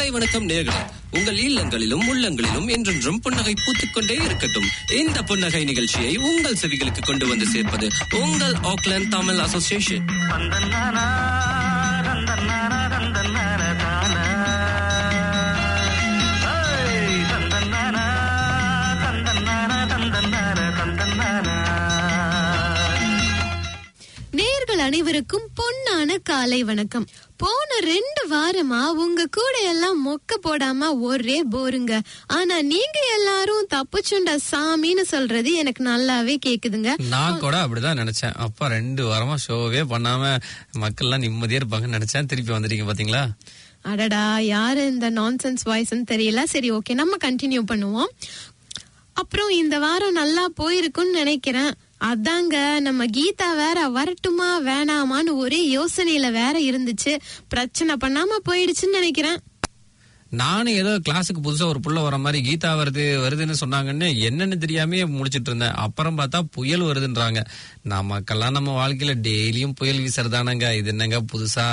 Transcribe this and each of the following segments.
வணக்கம் நேர்களே உங்கள் இல்லங்களிலும் உள்ளங்களிலும் என்றென்றும் புன்னகை பூத்துக்கொண்டே இருக்கட்டும் இந்த புன்னகை நிகழ்ச்சியை உங்கள் செவிகளுக்கு கொண்டு வந்து சேர்ப்பது உங்கள் ஆக்லாந்து தமிழ் அசோசியேஷன் நேர்கள் அனைவருக்கும் பொன்னான காலை வணக்கம் போன ரெண்டு வாரமா உங்க கூட எல்லாம் மொக்க போடாம ஒரே போருங்க ஆனா நீங்க எல்லாரும் தப்புச்சுண்ட சாமின்னு சொல்றது எனக்கு நல்லாவே கேக்குதுங்க நான் கூட அப்படிதான் நினைச்சேன் அப்பா ரெண்டு வாரமா ஷோவே பண்ணாம மக்கள்லாம் நிம்மதியா இருப்பாங்கன்னு நினைச்சேன் திருப்பி வந்துட்டீங்க பாத்தீங்களா அடடா யாரு இந்த நான்சென்ஸ் வாய்ஸ்ன்னு தெரியல சரி ஓகே நம்ம கண்டினியூ பண்ணுவோம் அப்புறம் இந்த வாரம் நல்லா போயிருக்குன்னு நினைக்கிறேன் அதாங்க நம்ம கீதா வேற வரட்டுமா வேணாமான்னு ஒரே யோசனையில வேற இருந்துச்சு பிரச்சனை பண்ணாம போயிடுச்சுன்னு நினைக்கிறேன் நானும் ஏதோ கிளாஸுக்கு புதுசா ஒரு புள்ள வர மாதிரி கீதா வருது வருதுன்னு சொன்னாங்கன்னு என்னன்னு தெரியாமயே முடிச்சிட்டு இருந்தேன் அப்புறம் பார்த்தா புயல் வருதுன்றாங்க நமக்கெல்லாம் நம்ம வாழ்க்கையில டெய்லியும் புயல் வீசுறதானங்க இது என்னங்க புதுசா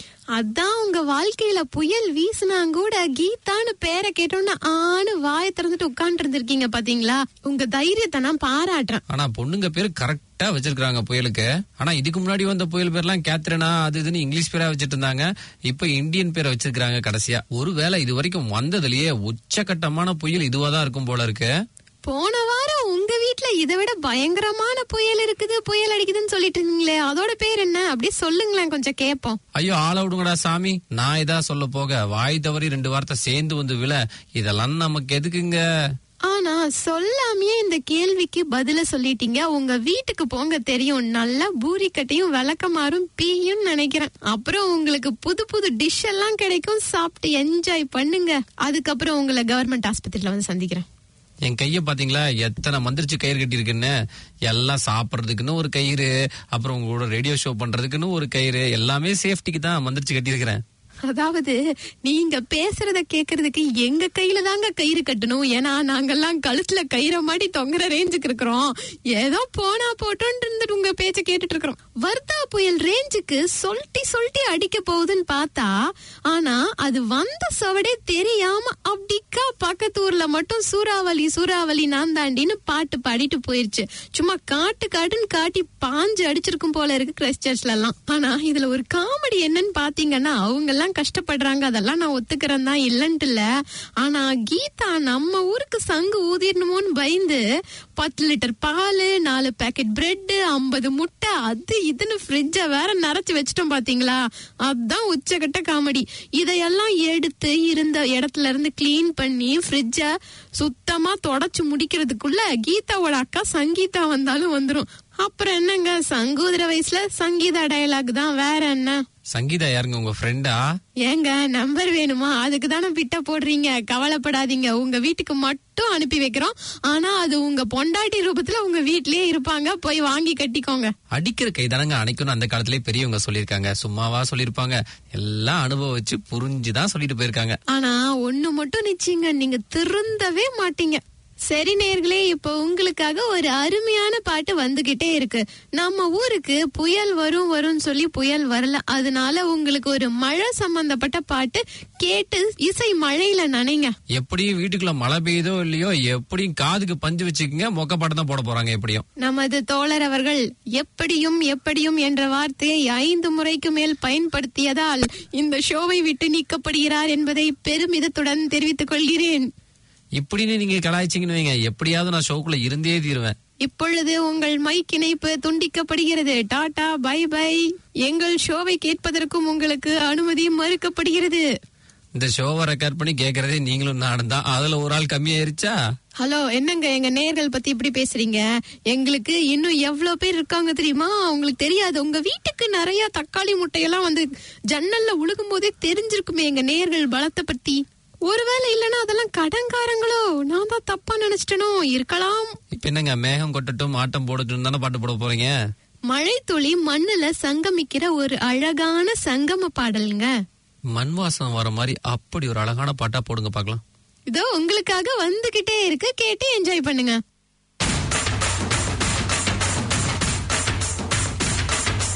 அதான் உங்க வாழ்க்கையில புயல் வீசினாங்க கூட கீதான்னு பேரை கேட்டோன்னு ஆணு வாயை திறந்துட்டு உட்கார்ந்து இருந்திருக்கீங்க பாத்தீங்களா உங்க தைரியத்தை நான் பாராட்டுறேன் ஆனா பொண்ணுங்க பேரு கரெக்டா வச்சிருக்காங்க புயலுக்கு ஆனா இதுக்கு முன்னாடி வந்த புயல் பேர்லாம் கேத்ரினா அது இதுன்னு இங்கிலீஷ் பேரா வச்சிட்டு இருந்தாங்க இப்ப இந்தியன் பேரை வச்சிருக்காங்க கடைசியா ஒருவேளை இது வரைக்கும் வந்ததுலயே உச்சகட்டமான புயல் இதுவாதான் இருக்கும் போல இருக்கு போன வாரம் உங்க வீட்ல இதை விட பயங்கரமான புயல் இருக்குது புயல் அடிக்குதுன்னு சொல்லிட்டு இருந்தீங்களே அதோட பேர் என்ன அப்படியே சொல்லுங்களேன் கொஞ்சம் கேப்போம் ஐயோ ஆள விடுங்கடா சாமி நான் இதா சொல்ல போக வாய் தவறி ரெண்டு வார்த்தை சேர்ந்து வந்து விழ இதெல்லாம் நமக்கு எதுக்குங்க ஆனா சொல்லாமயே இந்த கேள்விக்கு பதில சொல்லிட்டீங்க உங்க வீட்டுக்கு போங்க தெரியும் நல்லா பூரிக்கட்டையும் விளக்கமாறும் பீயும் நினைக்கிறேன் அப்புறம் உங்களுக்கு புது புது டிஷ் எல்லாம் கிடைக்கும் சாப்பிட்டு என்ஜாய் பண்ணுங்க அதுக்கப்புறம் உங்களை கவர்மெண்ட் ஆஸ்பத்திரியில வந்து சந்திக்கிறேன் என் கைய பாத்தீங்களா எத்தனை மந்திரிச்சு கயிறு கட்டி இருக்குன்னு எல்லாம் சாப்பிடுறதுக்குன்னு ஒரு கயிறு அப்புறம் உங்களோட ரேடியோ ஷோ பண்றதுக்குன்னு ஒரு கயிறு எல்லாமே சேஃப்டிக்கு தான் மந்திரிச்சு கட்டி இருக்கிறேன் அதாவது நீங்க பேசுறத கேக்குறதுக்கு எங்க கையில தாங்க கயிறு கட்டணும் ஏன்னா நாங்கெல்லாம் கழுத்துல கயிற மாட்டி தொங்குற ரேஞ்சுக்கு இருக்கிறோம் ஏதோ போனா போட்டோன்னு இருந்துட்டு உங்க பேச்ச கேட்டுட்டு இருக்கிறோம் வர்தா புயல் ரேஞ்சுக்கு சொல்லிட்டி சொல்லிட்டி அடிக்க போகுதுன்னு பார்த்தா ஆனா அது வந்த சவடே தெரியாம அப்படிக்கா பக்கத்து ஊர்ல மட்டும் சூறாவளி சூறாவளி நான் தாண்டின்னு பாட்டு பாடிட்டு போயிருச்சு சும்மா காட்டு காட்டுன்னு காட்டி பாஞ்சு அடிச்சிருக்கும் போல இருக்கு கிரைஸ்ட் சர்ச்ல எல்லாம் ஆனா இதுல ஒரு காமெடி என்னன்னு பாத்தீங்கன்னா அவங்க எல்லாம் கஷ்டப்படுறாங்க அதெல்லாம் நான் ஒத்துக்கிறேன் தான் இல்லன்ட்டு இல்ல ஆனா கீதா நம்ம ஊருக்கு சங்கு ஊதிடணுமோன்னு பயந்து பத்து லிட்டர் பால் நாலு பேக்கெட் பிரெட் ஐம்பது முட்டை அது இதுன்னு ஃப்ரிட்ஜ வேற நிறைச்சு வச்சிட்டோம் பாத்தீங்களா அதான் உச்சகட்ட காமெடி இதையெல்லாம் எடுத்து இருந்த இடத்துல இருந்து கிளீன் பண்ணி ஃப்ரிட்ஜ சுத்தமா தொடச்சு முடிக்கிறதுக்குள்ள கீதாவோட அக்கா சங்கீதா வந்தாலும் வந்துரும் அப்புறம் என்னங்க சங்கூதிர வயசுல சங்கீதா டயலாக் தான் வேற என்ன சங்கீதா யாருங்க உங்க ஃப்ரெண்டா ஏங்க நம்பர் வேணுமா அதுக்கு தானே பிட்ட போடுறீங்க கவலைப்படாதீங்க உங்க வீட்டுக்கு மட்டும் அனுப்பி வைக்கிறோம் ஆனா அது உங்க பொண்டாட்டி ரூபத்துல உங்க வீட்லயே இருப்பாங்க போய் வாங்கி கட்டிக்கோங்க அடிக்கிற கை தானங்க அணைக்கணும் அந்த காலத்திலே பெரியவங்க சொல்லியிருக்காங்க சும்மாவா சொல்லியிருப்பாங்க எல்லாம் அனுபவிச்சு புரிஞ்சுதான் சொல்லிட்டு போயிருக்காங்க ஆனா ஒண்ணு மட்டும் நிச்சயங்க நீங்க திருந்தவே மாட்டீங்க சரி நேர்களே இப்போ உங்களுக்காக ஒரு அருமையான பாட்டு வந்துகிட்டே இருக்கு நம்ம ஊருக்கு புயல் வரும் வரும்னு சொல்லி புயல் வரல அதனால உங்களுக்கு ஒரு மழை சம்பந்தப்பட்ட பாட்டு கேட்டு இசை மழையில நனைங்க எப்படியும் வீட்டுக்குள்ள மழை பெய்யுதோ இல்லையோ எப்படியும் காதுக்கு பஞ்சு வச்சுக்கோங்க மொக்க பாட்டு தான் போட போறாங்க எப்படியும் நமது தோழர் அவர்கள் எப்படியும் எப்படியும் என்ற வார்த்தையை ஐந்து முறைக்கு மேல் பயன்படுத்தியதால் இந்த ஷோவை விட்டு நீக்கப்படுகிறார் என்பதை பெருமிதத்துடன் தெரிவித்துக் கொள்கிறேன் இப்படின்னு நீங்க கலாய்ச்சிங்கன்னு வைங்க எப்படியாவது நான் ஷோக்குள்ள இருந்தே தீருவேன் இப்பொழுது உங்கள் மைக் இணைப்பு துண்டிக்கப்படுகிறது டாடா பை பை எங்கள் ஷோவை கேட்பதற்கும் உங்களுக்கு அனுமதி மறுக்கப்படுகிறது இந்த ஷோவை ரெக்கார்ட் பண்ணி கேக்குறதே நீங்களும் நானும் தான் அதுல ஒரு ஆள் கம்மியாயிருச்சா ஹலோ என்னங்க எங்க நேர்கள் பத்தி இப்படி பேசுறீங்க எங்களுக்கு இன்னும் எவ்வளவு பேர் இருக்காங்க தெரியுமா உங்களுக்கு தெரியாது உங்க வீட்டுக்கு நிறைய தக்காளி முட்டையெல்லாம் வந்து ஜன்னல்ல உழுகும் போதே தெரிஞ்சிருக்குமே எங்க நேர்கள் பலத்தை பத்தி ஒருவேளை இல்லைன்னா அதெல்லாம் கடன்காரங்களோ நான் தான் தப்பா நினைச்சிட்டனோ இருக்கலாம் இப்ப என்னங்க மேகம் கொட்டட்டும் ஆட்டம் போடட்டும் தானே பாட்டு போட போறீங்க மழை துளி மண்ணுல சங்கமிக்கிற ஒரு அழகான சங்கம பாடலுங்க மண் வாசம் வர மாதிரி அப்படி ஒரு அழகான பாட்டா போடுங்க பார்க்கலாம் இதோ உங்களுக்காக வந்துகிட்டே இருக்கு கேட்டு என்ஜாய் பண்ணுங்க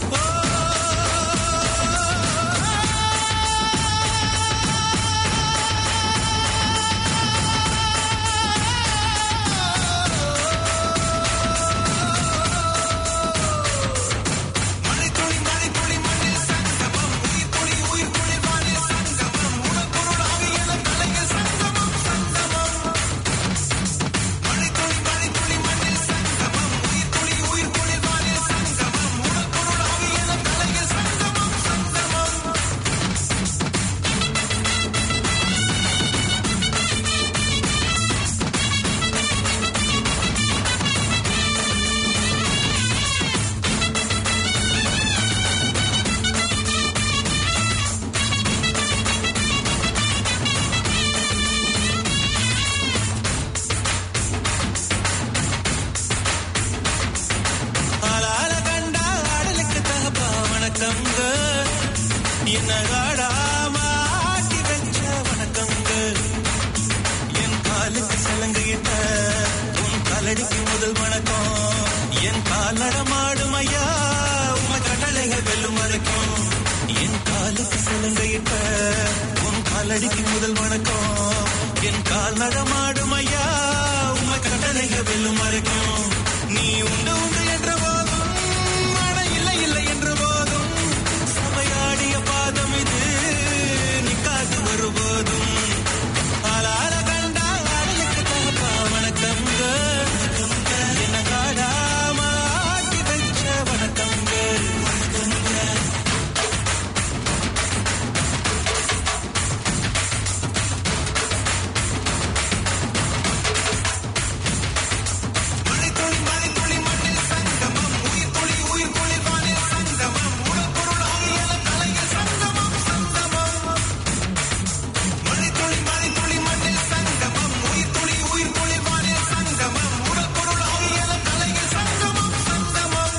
ஆ ஆடாம ஆட்டி வச்ச வணக்கங்க என் காலுக்கு சலங்கையிட்ட உன் காலடிக்கு முதல் வணக்கம் என் கால் நடமாடும் ஐயா உன் கடலைகள் வெல்லும் வரைக்கும் என் காலுக்கு சலங்கையிட்ட உன் காலடிக்கு முதல் வணக்கம் என் கால் நடமாடும் ஐயா உன் கடலைகள் வெல்லும் வரைக்கும் நீ உண்டு உண்டு என்ற போதும் அட இல்லை இல்லை என்ற போதும் சபையாடிய பாதம் இது நிக்காது வருபோதும் ஆளால கண்டா ஆளுக்கு தகப்பா வணக்கங்க என்ன காடாம ஆட்டி வச்ச வணக்கங்க மழைத்துளி மழைத்துளி மண்ணில் சங்கமம் உயிர் துளி உயிர் துளி வானில் சங்கமம் உடல் பொருள் ஆகியல கலையில் சங்கமம் சங்கமம் மழைத்துளி மழைத்துளி மண்ணில் சங்கமம் உயிர் துளி உயிர் துளி வானில் சங்கமம் உடல் பொருள் ஆகியல கலையில் சங்கமம் சங்கமம்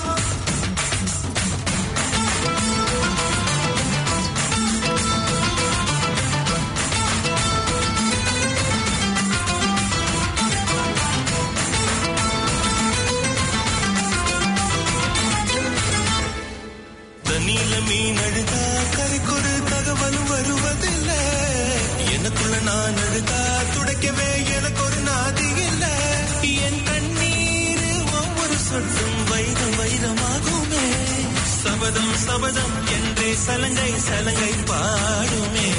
தண்ணியில மீன் அழுதா கரைக்கொரு தகவலும் வருவதில்லை எனக்குள்ள நான் அழுதா துடைக்கவே எனக்கு ஒரு நாதி இல்லை என் கண்ணீர் ஒவ்வொரு சொட்டும் வைரம் வைரமாகுமே சபதம் சபதம் என்றே சலங்கை சலங்கை பாடுமே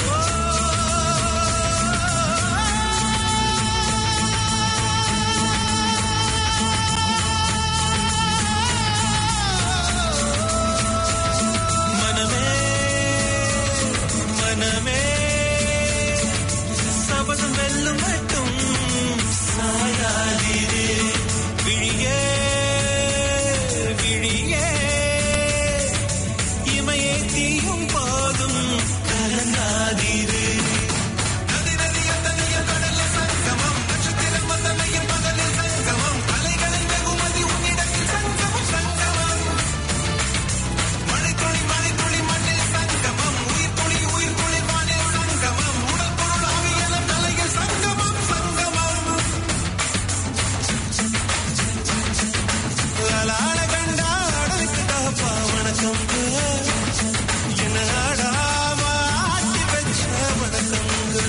மனமே மனமே சபதம் வெல்லும் மட்டும் சாயாதிரு விழியே விழியே இமையே தீயும் போதும் கலங்காதிரு நதி நதிய தனிய கடல சங்கமம் நட்சத்திரம் வந்தமையின் பகலில் சங்கமம் அலைகளின் வெகுமதி உன்னிடத்தில் சங்கமம் சங்கமம் மழைத்துளி மழைத்துளி மண்ணில் சங்கமம் உயிர் துளி உயிர் துளி வானில் சங்கமம் உடல் பொருள் ஆகியல தலையில் சங்கமம் சங்கமம் அலாட கண்டா அடலுக்கு தகப்பா வணக்கம் என்ன ஆடாம ஆட்டி வச்ச வணக்கங்க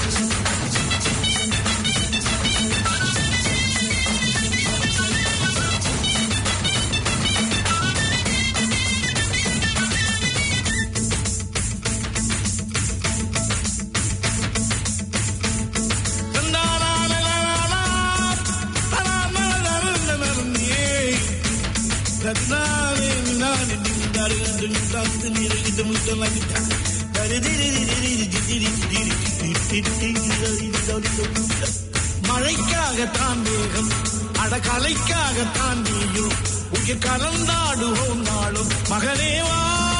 மழைக்காகத்தான் மேகம் அடகலைக்காகத்தான் நீயும் உயிர் கலந்தாடுவோம் நாளும் மகனேவா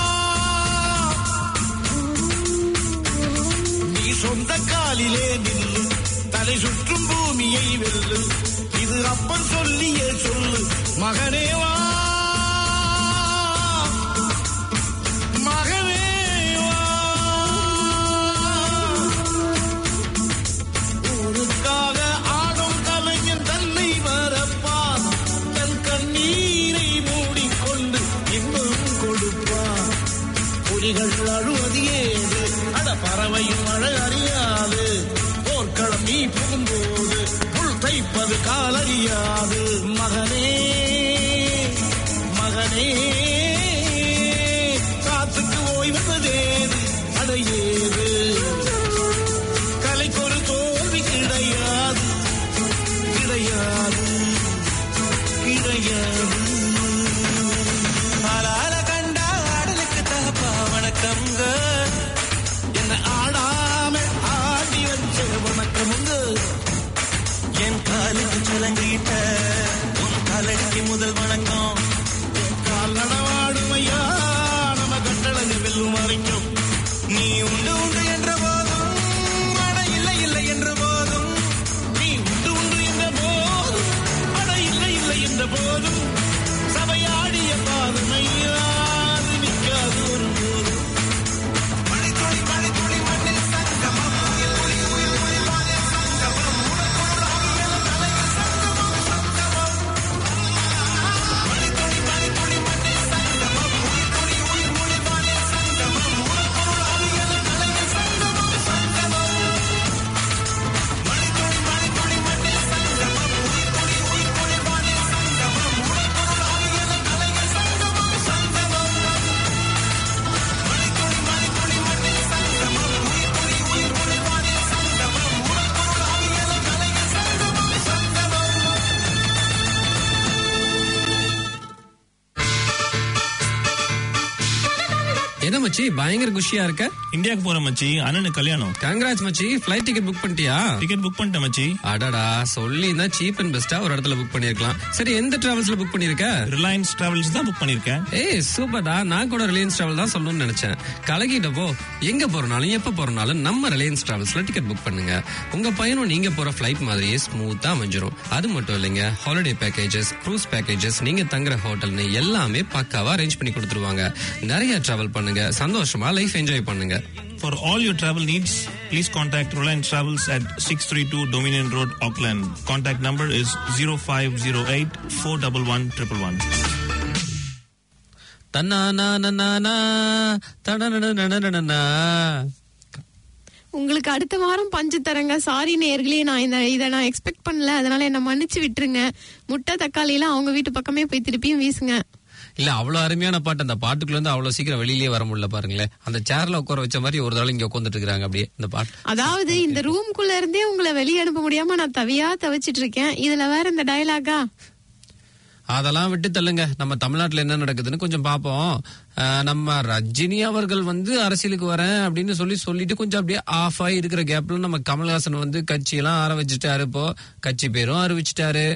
நீ சொந்த காலிலே நில்லு தலை சுற்றும் பூமியை வெல்லு இது அப்பன் சொல்லிய சொல்லு மகனேவா மகனேவா ஊருக்காக ஆடும் கலைஞன் தன்னை மறப்பான் தன் கண்ணீரை மூடிக்கொண்டு இன்னும் கொடுப்பான் புலிகள் அழுவது ஏது அட பறவையும் அழ அறியாது போர்க்களம் நீ புகும்போது புல் தைப்பது காலறியாது மகனே மகனே காத்துக்கு ஓய்வதேது அடையேது கலைக்கொரு தோல்வி கிடையாது கிடையாது கிடையாது ஆளால கண்டா ஆடலுக்கு தகப்பா வணக்கம்ங்க என்ன ஆடாம ஆடி வச்ச வணக்கமுங்க என் காலுக்கு சலங்கிட்ட மச்சி பயங்கர குஷியா இருக்க இந்தியாவுக்கு போற மச்சி அண்ணனுக்கு கல்யாணம் கங்கராஜ் மச்சி ஃபிளைட் டிக்கெட் புக் பண்ணிட்டியா டிக்கெட் புக் பண்ணிட்டேன் மச்சி அடடா சொல்லி தான் சீப் அண்ட் பெஸ்டா ஒரு இடத்துல புக் பண்ணிருக்கலாம் சரி எந்த டிராவல்ஸ்ல புக் பண்ணிருக்க ரிலையன்ஸ் டிராவல்ஸ் தான் புக் பண்ணிருக்கேன் ஏய் சூப்பர்டா நான் கூட ரிலையன்ஸ் டிராவல் தான் சொல்லணும்னு நினைச்சேன் கலகிட்ட போ எங்க போறனாலும் எப்ப போறனாலும் நம்ம ரிலையன்ஸ் டிராவல்ஸ்ல டிக்கெட் புக் பண்ணுங்க உங்க பயணம் நீங்க போற ஃபிளைட் மாதிரியே ஸ்மூத்தா அமைஞ்சிரும் அது மட்டும் இல்லைங்க ஹாலிடே பேக்கேஜஸ் க்ரூஸ் பேக்கேஜஸ் நீங்க தங்குற ஹோட்டல்னு எல்லாமே பக்காவா அரேஞ்ச் பண்ணி கொடுத்துருவாங்க நிறைய டிராவல் பண்ணுங்க சந்தோஷமா லைஃப் என்ஜாய் பண்ணுங்க For all your travel needs, please contact Reliance Travels at 632 Dominion Road, Auckland. Contact number is 0508 411 111. தன்னானா தடனடனடனடனா. உங்களுக்கு அடுத்த வாரம் பஞ்சு தரங்க சாரி நேர்களே நான் இந்த இதை நான் எக்ஸ்பெக்ட் பண்ணல அதனால என்ன மன்னிச்சு விட்டுருங்க முட்டை தக்காளி எல்லாம் அவங்க வீட்டு பக்கமே போய் திருப்பியும் வீசுங்க இல்ல அவ்வளவு அருமையான பாட்டு அந்த பாட்டுக்குள்ள இருந்து அவ்வளவு சீக்கிரம் வெளியிலேயே வர முடியல பாருங்களேன் அந்த சேர்ல உட்கார வச்ச மாதிரி ஒரு தடவை இங்க உட்காந்துட்டு இருக்காங்க அப்படியே இந்த பாட்டு அதாவது இந்த ரூம்குள்ள இருந்தே உங்களை வெளியே அனுப்ப முடியாம நான் தவியா தவிச்சிட்டு இருக்கேன் இதுல வேற இந்த டயலாகா அதெல்லாம் விட்டு தள்ளுங்க நம்ம தமிழ்நாட்டுல என்ன நடக்குதுன்னு கொஞ்சம் பாப்போம் அஹ், நம்ம ரஜினி அவர்கள் வந்து அரசியலுக்கு வரேன் அப்படின்னு சொல்லி சொல்லிட்டு கொஞ்சம் அப்படியே ஆஃப் ஆகி இருக்கிற கேப்ல நம்ம கமல்ஹாசன் வந்து கட்சியெல்லாம் ஆரம்பிச்சிட்டாரு இப்போ கட்சி பேரும் அறிவிச்சிட்டாரு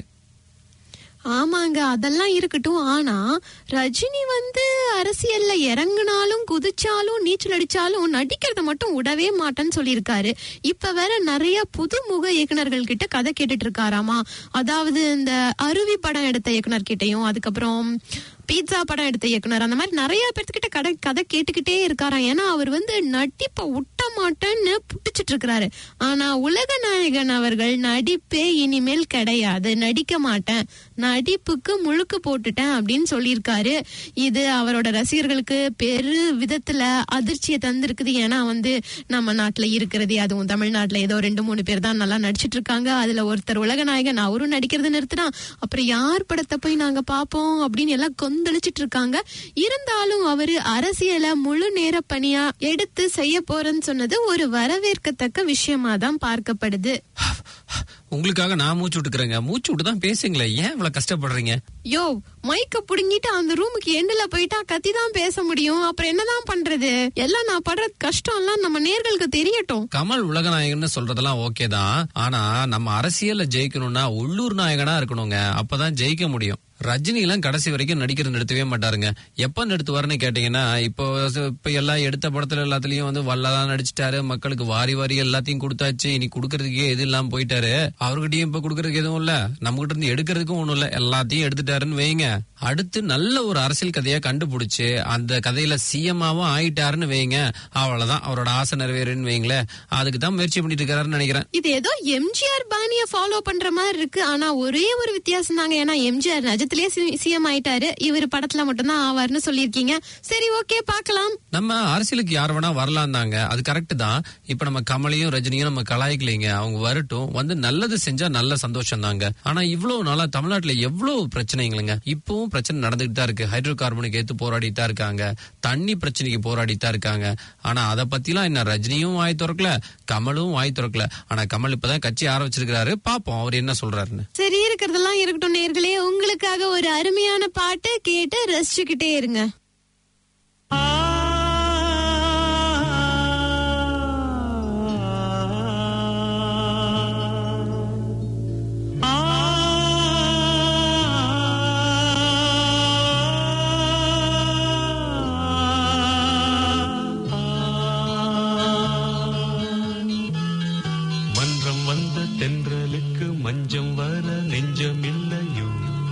ஆமாங்க அதெல்லாம் இருக்கட்டும் ஆனா ரஜினி வந்து அரசியல்ல இறங்குனாலும் குதிச்சாலும் நீச்சல் அடிச்சாலும் நடிக்கிறத மட்டும் விடவே மாட்டேன்னு சொல்லியிருக்காரு இப்ப வேற நிறைய புதுமுக இயக்குனர்கள் கிட்ட கதை கேட்டுட்டு இருக்காராமா அதாவது இந்த அருவி படம் எடுத்த இயக்குனர் கிட்டயும் அதுக்கப்புறம் பீட்சா படம் எடுத்த இயக்குனர் அந்த மாதிரி நிறைய பேர்த்துக்கிட்ட கதை கதை கேட்டுக்கிட்டே இருக்காராம் ஏன்னா அவர் வந்து நடிப்பை விட்ட மாட்டேன்னு புடிச்சிட்டு இருக்கிறாரு ஆனா உலக நாயகன் அவர்கள் நடிப்பே இனிமேல் கிடையாது நடிக்க மாட்டேன் நடிப்புக்கு முழுக்கு போட்டுட்டேன் அப்படின்னு சொல்லியிருக்காரு இது அவரோட ரசிகர்களுக்கு பெரு விதத்துல அதிர்ச்சியை தந்திருக்குது ஏன்னா வந்து நம்ம நாட்டுல இருக்கிறது அதுவும் தமிழ்நாட்டுல ஏதோ ரெண்டு மூணு பேர் தான் நல்லா நடிச்சிட்டு இருக்காங்க அதுல ஒருத்தர் உலக நாயகன் அவரும் நடிக்கிறது நிறுத்தினா அப்புறம் யார் படத்தை போய் நாங்க பாப்போம் அப்படின்னு எல்லாம் கொந்தளிச்சிட்டு இருக்காங்க இருந்தாலும் அவரு அரசியல முழு நேர பணியா எடுத்து செய்ய போறேன்னு சொன்னது ஒரு வரவேற்கத்தக்க விஷயமா தான் பார்க்கப்படுது உங்களுக்காக நான் மூச்சு விட்டுக்கிறேங்க மூச்சு விட்டு தான் பேசுங்களேன் ஏன் இவ்வளவு கஷ்டப்படுறீங்க யோ மைக்க புடுங்கிட்டு அந்த ரூமுக்கு எண்டுல போயிட்டா கத்தி தான் பேச முடியும் அப்புறம் என்னதான் பண்றது எல்லாம் நான் படுற கஷ்டம் எல்லாம் நம்ம நேர்களுக்கு தெரியட்டும் கமல் உலகநாயகன்னு சொல்றதெல்லாம் ஓகே தான் ஆனா நம்ம அரசியல்ல ஜெயிக்கணும்னா உள்ளூர் நாயகனா இருக்கணுங்க அப்பதான் ஜெயிக்க முடியும் ரஜினி எல்லாம் கடைசி வரைக்கும் நடிக்கிறது நிறுத்தவே மாட்டாருங்க எப்ப நிறுத்துவாருன்னு கேட்டீங்கன்னா இப்போ இப்ப எல்லாம் எடுத்த படத்துல எல்லாத்துலயும் வந்து வல்லதான் நடிச்சிட்டாரு மக்களுக்கு வாரி வாரி எல்லாத்தையும் கொடுத்தாச்சு இனி கொடுக்கறதுக்கே எது இல்லாம போயிட்டாரு அவர்கிட்டயும் இப்ப கொடுக்கறதுக்கு எதுவும் இல்ல நம்ம கிட்ட இருந்து எடுக்கிறதுக்கும் ஒண்ணும் இல்ல எல்லாத்தையும் எடுத்துட்டாருன்னு வைங்க அடுத்து நல்ல ஒரு அரசியல் கதையை கண்டுபிடிச்சு அந்த கதையில சிஎம்மாவும் ஆயிட்டாருன்னு வைங்க அவ்வளவுதான் அவரோட ஆசை நிறைவேறுன்னு வைங்களேன் அதுக்கு தான் முயற்சி பண்ணிட்டு இருக்காருன்னு நினைக்கிறேன் இது ஏதோ எம்ஜிஆர் பாணிய ஃபாலோ பண்ற மாதிரி இருக்கு ஆனா ஒரே ஒரு வித்தியாசம் தாங்க ஏன்னா எம்ஜிஆர் நிஜத்திலேயே சிஎம் ஆயிட்டாரு இவர் படத்துல மட்டும்தான் ஆவார்னு சொல்லியிருக்கீங்க சரி ஓகே பார்க்கலாம் நம்ம அரசியலுக்கு யார் வேணா வரலாம் தாங்க அது கரெக்ட் தான் இப்ப நம்ம கமலையும் ரஜினியும் நம்ம கலாய்க்கலைங்க அவங்க வரட்டும் வந்து நல்லது செஞ்சா நல்ல சந்தோஷம் தாங்க ஆனா இவ்வளவு நாளா தமிழ்நாட்டுல எவ்வளவு பிரச்சனைங்களுங்க இப்பவும் பிரச்சனை நடந்துகிட்டு தான் இருக்கு ஹைட்ரோ கார்பனுக்கு ஏத்து போராடிட்டு தான் இருக்காங்க தண்ணி பிரச்சனைக்கு போராடிட்டு தான் இருக்காங்க ஆனா அதை பத்திலாம் என்ன ரஜினியும் வாய் திறக்கல கமலும் வாய் திறக்கல ஆனா கமல் இப்பதான் கட்சி ஆரம்பிச்சிருக்காரு பாப்போம் அவர் என்ன சொல்றாருன்னு சரி இருக்கிறதெல்லாம் இருக்கட்டும் நேர்களே உங்களுக்காக ஒரு அருமையான பாட்டு கேட்டு ரசிச்சுக்கிட்டே இருங்க மன்றம் வந்த தென்றலுக்கு மஞ்சம் வர நெஞ்சம் இல்லையோ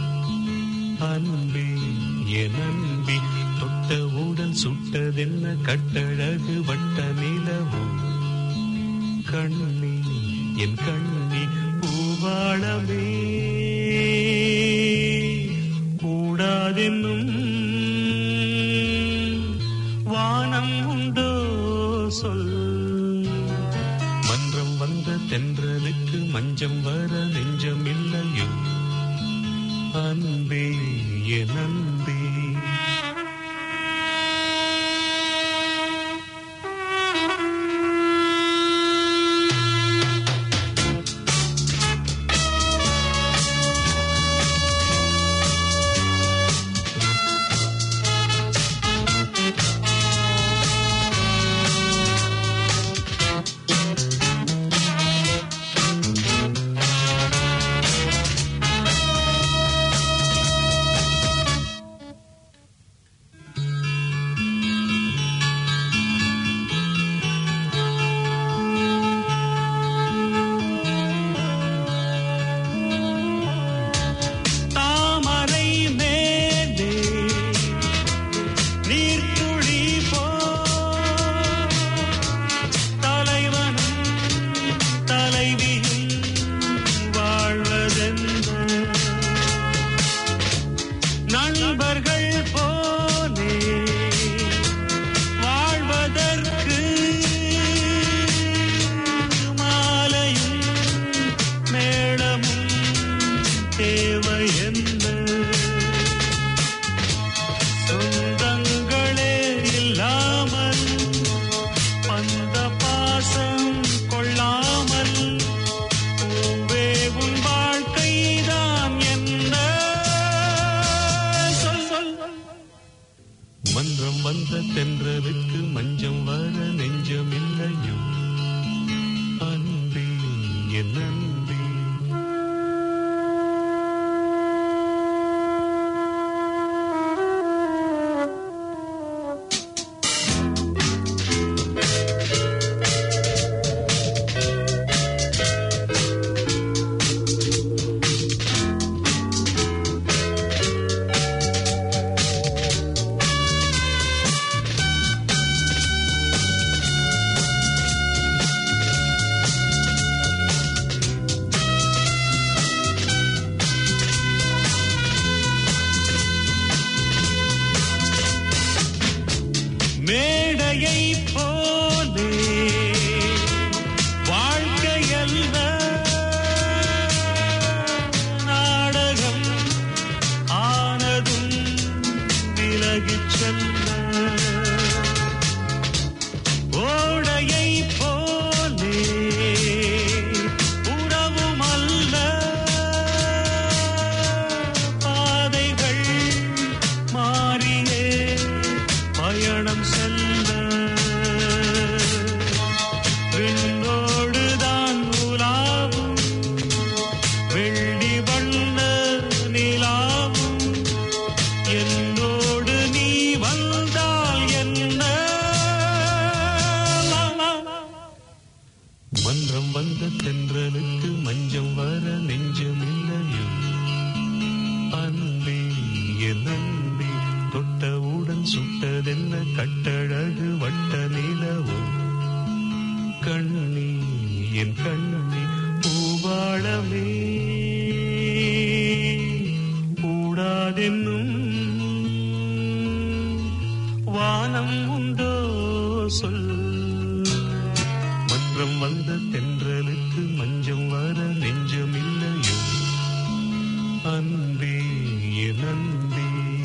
அன்பே என் அன்பி தொட்டவுடன் சுட்டதென்ன கட்டழகு வட்ட நிலவோ கண்ணி என் கண்ணி பூவாளமே கூடாதென்னும் வானம் உண்டோ சொல் மன்றம் வந்த தென்றலுக்கு மஞ்சம் வர நெஞ்சம் இல்லையோ அன்பே என் அன்பே வந்த தென்றலுக்கு மஞ்சம் வர நெஞ்சம் இல்லையோ அன்பே என் அன்பே தொட்டவுடன் சுட்டதென்ன கட்டழகு வட்ட நிலவோ கண்ணே என் கண்ணே பூவாழமே கூடாதென்னும் வானம் உண்டோ சொல் மன்றம் வந்த தென்றலுக்கு மஞ்சம் வர நெஞ்சம் இல்லையோ அன்பே என் அன்பே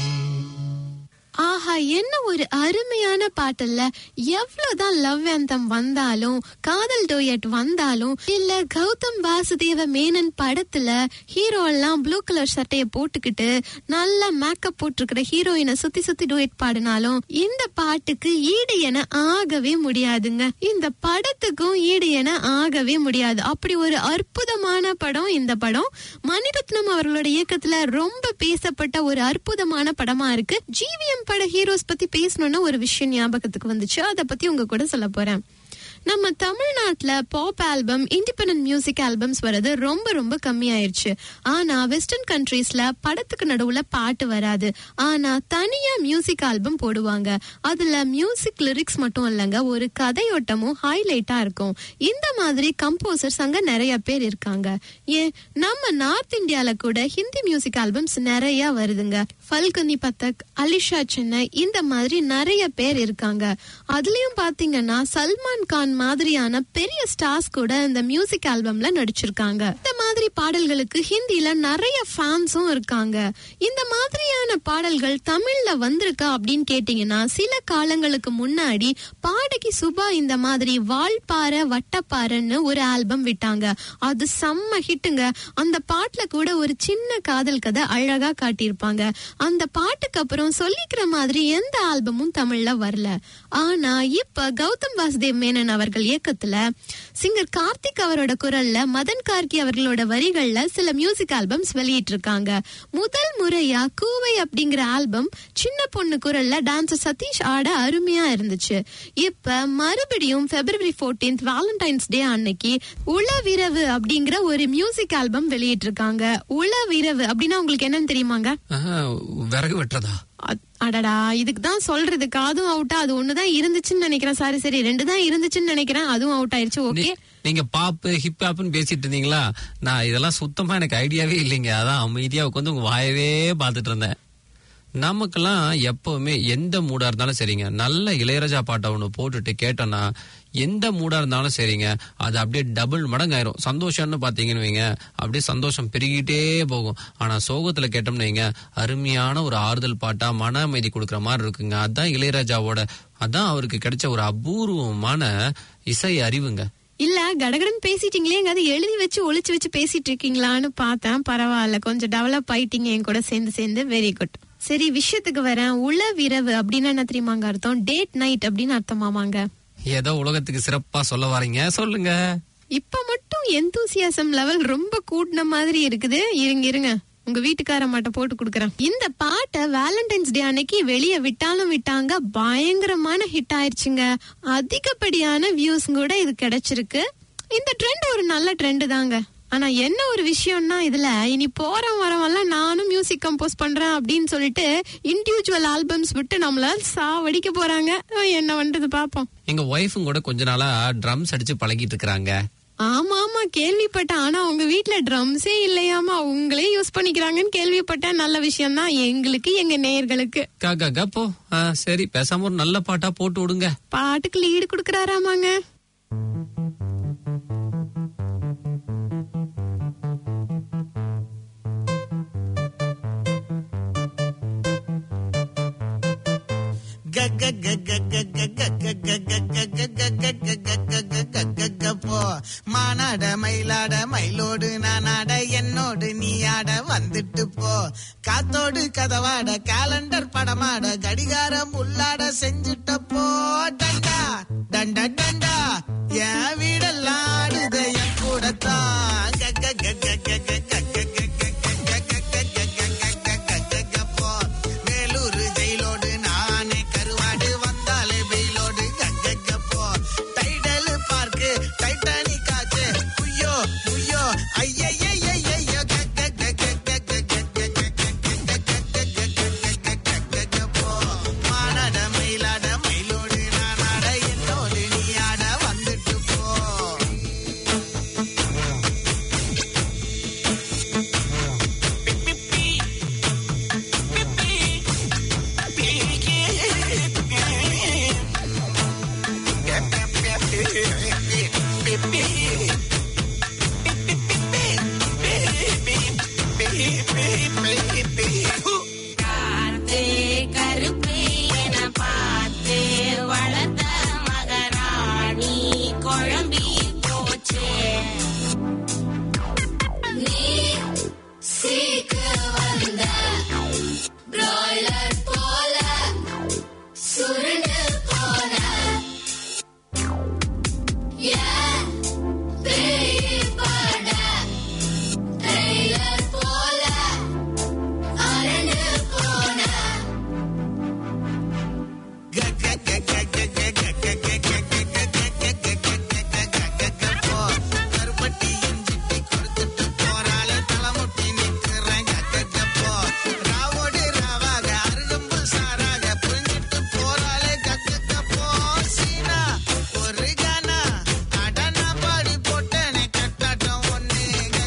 ஆஹா என்ன ஒரு அருமையான பாட்டுல்ல எவ்வளவுதான் லவ் anthem வந்தாலும் காதல் டோயட் வந்தாலும் இல்ல கௌதம் வாசுதேவ மேனன் படத்துல ஹீரோ எல்லாம் ப்ளூ கலர் சட்டைய போட்டுக்கிட்டு நல்ல மேக்கப் போட்டிருக்கிற ஹீரோயினை சுத்தி சுத்தி டோயட் பாடினாலும் இந்த பாட்டுக்கு ஈடு என ஆகவே முடியாதுங்க இந்த படத்துக்கும் ஈடு என ஆகவே முடியாது அப்படி ஒரு அற்புதமான படம் இந்த படம் மணிரத்னம் அவர்களோட இயக்கத்துல ரொம்ப பேசப்பட்ட ஒரு அற்புதமான படமா இருக்கு ஜிவிஎம் பட ஹீரோஸ் பத்தி பேசணும்னா ஒரு விஷயம் ஞாபகத்துக்கு வந்துச்சு அதை பத்தி உங்க கூட சொல்ல போறேன் நம்ம தமிழ்நாட்டுல pop album independent music albums வர்றது ரொம்ப ரொம்ப கம்மியாயிருச்சு ஆனா வெஸ்டர்ன் கண்ட்ரீஸ்ல படத்துக்கு நடுவுல பாட்டு வராது ஆனா தனியா மியூசிக் ஆல்பம் போடுவாங்க அதுல மியூசிக் லிரிக்ஸ் மட்டும் இல்லைங்க ஒரு கதையோட்டமும் ஹைலைட்டா இருக்கும் இந்த மாதிரி கம்போசர்ஸ் அங்க நிறைய பேர் இருக்காங்க ஏன் நம்ம நார்த் இந்தியால கூட ஹிந்தி மியூசிக் ஆல்பம்ஸ் நிறைய வருதுங்க ஃபல்கனி பத்தக் அலிஷா சென்னை இந்த மாதிரி நிறைய பேர் இருக்காங்க அதுலயும் பாத்தீங்கன்னா சல்மான் கான் மாதிரியான பெரிய ஸ்டார்ஸ் கூட இந்த மியூசிக் ஆல்பம்ல நடிச்சிருக்காங்க இந்த மாதிரி பாடல்களுக்கு ஹிந்தில நிறைய ஃபேன்ஸும் இருக்காங்க இந்த மாதிரியான பாடல்கள் தமிழ்ல வந்திருக்கா அப்படின்னு கேட்டீங்கன்னா சில காலங்களுக்கு முன்னாடி பாடகி சுபா இந்த மாதிரி வால்பாறை வட்டப்பாறைன்னு ஒரு ஆல்பம் விட்டாங்க அது செம்ம ஹிட்டுங்க அந்த பாட்டுல கூட ஒரு சின்ன காதல் கதை அழகா காட்டியிருப்பாங்க அந்த பாட்டுக்கு அப்புறம் சொல்லிக்கிற மாதிரி எந்த ஆல்பமும் தமிழ்ல வரல ஆனா இப்ப கௌதம் வாசுதேவ் மேனன் அவர்கள் இயக்கத்துல சிங்கர் கார்த்திக் அவரோட குரல்ல மதன் கார்கி அவர்களோட வரிகள்ல சில மியூசிக் ஆல்பம்ஸ் வெளியிட்டு இருக்காங்க முதல் முறையா கூவை அப்படிங்கிற ஆல்பம் சின்ன பொண்ணு குரல்ல டான்சர் சதீஷ் ஆட அருமையா இருந்துச்சு இப்ப மறுபடியும் பிப்ரவரி 14th வேலண்டைன்ஸ் டே அன்னைக்கு உளவிரவு அப்படிங்கிற ஒரு மியூசிக் ஆல்பம் வெளியிட்டு இருக்காங்க உளவிரவு அப்படின்னா உங்களுக்கு என்னன்னு தெரியுமாங்க ஆஹா, விறகு வெட்டுறதா அ- அடடா இதுக்கு தான் சொல்றதுக்கு அதுவும் அவுட்டா அது ஒண்ணுதான் இருந்துச்சுன்னு நினைக்கிறேன் சாரி சரி ரெண்டு தான் இருந்துச்சுன்னு நினைக்கிறேன் அதுவும் அவுட் ஆயிருச்சு ஓகே நீ- நீங்க பாப்பு ஹிப் ஹாப்னு பேசிட்டு இருந்தீங்களா நான் இதெல்லாம் சுத்தமா எனக்கு ஐடியாவே இல்லைங்க அதான் அமைதியா உட்காந்து உங்க வாயவே பார்த்துட்டு இருந்தேன் நமக்கெல்லாம் எப்பவுமே எந்த மூடா இருந்தாலும் சரிங்க நல்ல இளையராஜா பாட்டை ஒண்ணு போட்டுட்டு கேட்டோம்னா எந்த மூடா இருந்தாலும் சரிங்க அது அப்படியே டபுள் மடங்காயிரும் சந்தோஷம்னு பாத்தீங்கன்னு வைங்க அப்படியே சந்தோஷம் பெருகிட்டே போகும் ஆனா சோகத்துல கேட்டோம்னு வைங்க அருமையான ஒரு ஆறுதல் பாட்டா மன அமைதி கொடுக்குற மாதிரி இருக்குங்க அதான் இளையராஜாவோட அதான் அவருக்கு கிடைச்ச ஒரு அபூர்வமான இசை அறிவுங்க இல்ல கடகடன் பேசிட்டீங்களே எங்காவது எழுதி வச்சு ஒளிச்சு வச்சு பேசிட்டு இருக்கீங்களான்னு பார்த்தேன் பரவாயில்ல கொஞ்சம் டெவலப் ஆயிட்டீங்க என் கூட சேர்ந்து சேர்ந்து வெரி குட் சரி விஷயத்துக்கு வரேன் உளவிரவு அப்படின்னு என்ன தெரியுமாங்க அர்த்தம் டேட் நைட் அப்படின்னு அர்த்தமாமாங்க ஏதோ உலகத்துக்கு சிறப்பா சொல்ல வரீங்க சொல்லுங்க இப்ப மட்டும் எந்தூசியாசம் லெவல் ரொம்ப கூட்டின மாதிரி இருக்குது இருங்க இருங்க உங்க வீட்டுக்கார மாட்ட போட்டு கொடுக்கறேன் இந்த பாட்டை வேலண்டைன்ஸ் டே அன்னைக்கு வெளிய விட்டாலும் விட்டாங்க பயங்கரமான ஹிட் ஆயிருச்சுங்க அதிகப்படியான வியூஸ் கூட இது கிடைச்சிருக்கு இந்த ட்ரெண்ட் ஒரு நல்ல ட்ரெண்ட் தாங்க ஆனா என்ன ஒரு விஷயம்னா இதுல இனி போறோம் வரவெல்லாம் நானும் மியூசிக் கம்போஸ் பண்றேன் அப்படின்னு சொல்லிட்டு இண்டிவிஜுவல் ஆல்பம்ஸ் விட்டு நம்மள சாவடிக்க போறாங்க என்ன பண்றது பாப்போம் எங்க ஒய்ஃபும் கூட கொஞ்ச நாளா ட்ரம்ஸ் அடிச்சு பழகிட்டு இருக்கிறாங்க ஆமா ஆமா கேள்விப்பட்டேன் ஆனா உங்க வீட்ல ட்ரம்ஸே இல்லையாமா உங்களே யூஸ் பண்ணிக்கிறாங்கன்னு கேள்விப்பட்டேன் நல்ல விஷயம் தான் எங்களுக்கு எங்க நேயர்களுக்கு காக்கா போ ஆ, சரி பேசாம ஒரு நல்ல பாட்டா போட்டு விடுங்க பாட்டுக்கு லீடு குடுக்கறாராமாங்க போ மானாட மயிலாட மயிலோடு நானாட என்னோடு நீ ஆட வந்துட்டு போ காத்தோடு கதவாட காலண்டர் படமாட கடிகாரம் உள்ளாட செஞ்சுட்ட போ டண்டா டண்டா டண்டா என் வீடெல்லாம் ஆடுத என் கூடத்தான் க, க, க, க, க, க, க, க, க, க, க, க, க, க, க, க, க, க, போ. வேலூர் ஜெயிலோடு நானே கருவாடு வந்தாலே வெயிலோடு கக்க போ டைடல் பார்க்கு டைட்டானிக் ஆச்சு காத்தே கருப்பே என பார்த்து வளர்த்த மகராணி குழம்பி போச்சே நீ சீக்கு வந்த பிராய்லர் போல சுருண்டு போன ஏன் பேய் பட ட்ரெய்லர் போல அரண்டு போன கருப்பட்டி இஞ்சிட்டி கொடுத்துட்டு போறாளே தலைமுட்டி நிக்கிறேன் கக்கப்போ ராவோடு ராவாக அருகம்புல் சாராக புரிஞ்சிட்டு போறாளே கக்கப்போ சீனா ஒரு கானா அடனா பாடி போட்டேனே கட்டாட்டம் ஒண்ணு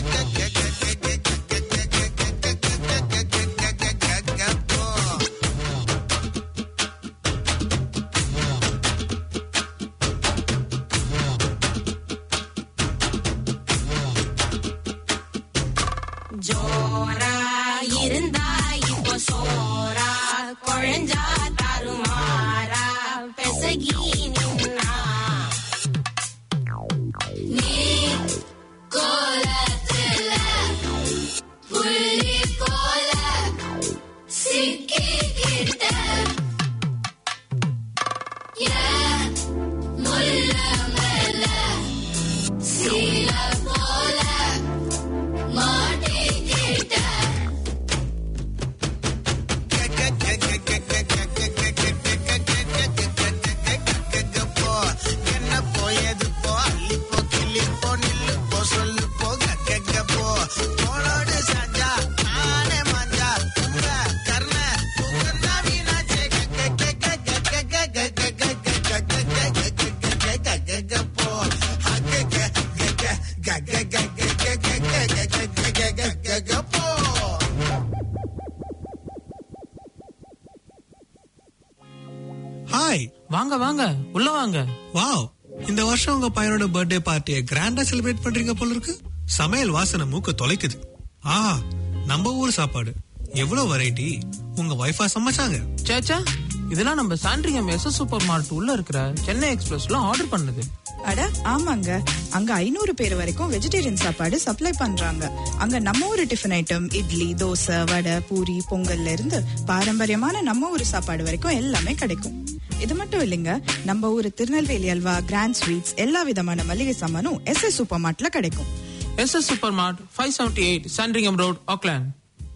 கக்கப்போ ஜோரா இருந்தா இப்போ சோரா குழஞ்சா தருமாறா பெசகி நின்னா நீ கோலத்துல புள்ளி போல சிக்கிக்கிட்ட ஏன் முள்ள மேல சீல போல மாட்டிக்கிட்ட போ என்ன போயது போ அள்ளி போ கிள்ளி போ நில்லு போ சொல்லு போ கக்க போ போனோடு சாஞ்சா நானே மாஞ்சா உங்க கர்ண உங்க வீணாச்சே போ போ ஹாய் வாங்க வாங்க உள்ள வாங்க வாவ் இந்த வருஷம் உங்க பையனோட பர்த்டே பார்ட்டியை கிராண்டா செலிப்ரேட் பண்றீங்க போல இருக்கு சமையல் வாசனை மூக்க தொலைக்குது ஆ நம்ம ஊர் சாப்பாடு எவ்வளவு வெரைட்டி உங்க வைஃபா சமைச்சாங்க சேச்சா இதெல்லாம் நம்ம சாண்ட்ரியம் எஸ் சூப்பர் மார்ட் உள்ள இருக்கிற சென்னை எக்ஸ்பிரஸ்ல ஆர்டர் பண்ணது அட ஆமாங்க அங்க ஐநூறு பேர் வரைக்கும் வெஜிடேரியன் சாப்பாடு சப்ளை பண்றாங்க அங்க நம்ம ஊரு டிஃபன் ஐட்டம் இட்லி தோசை வடை பூரி பொங்கல்ல இருந்து பாரம்பரியமான நம்ம ஊரு சாப்பாடு வரைக்கும் எல்லாமே கிடைக்கும் இது மட்டும் இல்லைங்க நம்ம ஊரு திருநெல்வேலி அல்வா கிராண்ட் ஸ்வீட்ஸ் எல்லா விதமான மளிகை சாமானும் எஸ் எஸ் சூப்பர் மார்ட்ல கிடைக்கும் S S super mart five seventy eight Sandringham road Auckland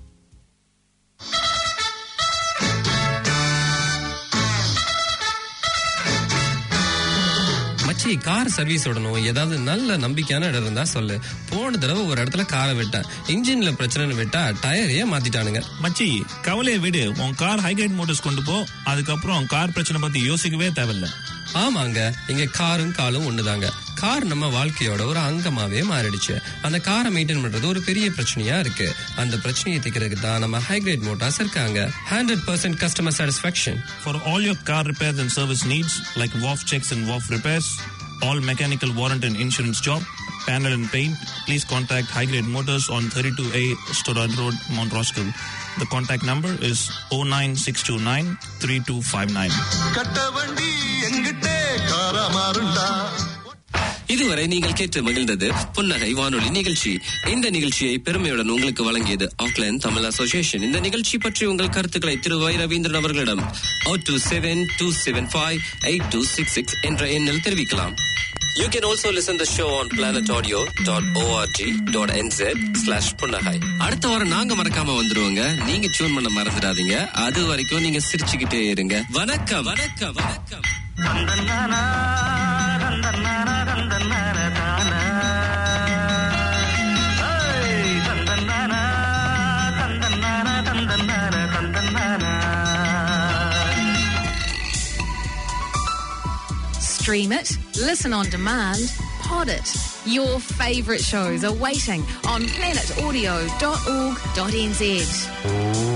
மச்சி கார் சர்வீஸ் விடணும் ஏதாவது நல்ல நம்பிக்கையான இடம் இருந்தா சொல்லு போன தடவை ஒரு இடத்துல காரை விட்டேன் இன்ஜின்ல பிரச்சனைன்னு விட்டா டயரையே மாத்திட்டானுங்க மச்சி கவலையை விடு உன் கார் ஹைகிரேட் மோட்டர்ஸ் கொண்டு போ அதுக்கப்புறம் கார் பிரச்சனை பத்தி யோசிக்கவே தேவையில்ல ஆமாங்க இங்க காரும் காலும் ஒண்ணுதாங்க கார் நம்ம வாழ்க்கையோட ஒரு அங்கமாவே மாறிடுச்சு அந்த காரை மெயின்டைன் பண்றது ஒரு பெரிய பிரச்சனையா இருக்கு அந்த பிரச்சனையை தீர்க்கிறதுக்கு தான் நம்ம ஹைகிரேட் மோட்டார்ஸ் இருக்காங்க hundred percent customer satisfaction For all your car repairs and service needs, like WAF checks and WAF repairs, all mechanical warrant and insurance job, panel and paint, please contact High Grade Motors on 32A Storad Road, Mount Roskill. The contact number is 09629 3259. கட்ட வண்டி எங்கிட்டே காரா மாறுண்டா இதுவரை நீங்கள் கேட்டு மகிழ்ந்தது புன்னகை வானொலி நிகழ்ச்சி இந்த நிகழ்ச்சியை பெருமையுடன் உங்களுக்கு வழங்கியது ஆக்லாந்து தமிழ் அசோசியேஷன் இந்த நிகழ்ச்சி பற்றி உங்கள் கருத்துக்களை திரு வை ரவீந்திரன் அவர்களிடம் two seven two seven five eight two six six என்ற எண்ணில் தெரிவிக்கலாம் You can also listen the show on planetaudio.org.nz slash புன்னகை அடுத்த வாரம் நாங்க மறக்காம வந்துருவோங்க நீங்க டியூன் பண்ண மறந்துடாதீங்க அது வரைக்கும் நீங்க சிரிச்சுக்கிட்டே இருங்க வணக்கம் வணக்கம் வணக்கம் Stream it, listen on demand, pod it. Your favourite shows are waiting on planetaudio.org.nz.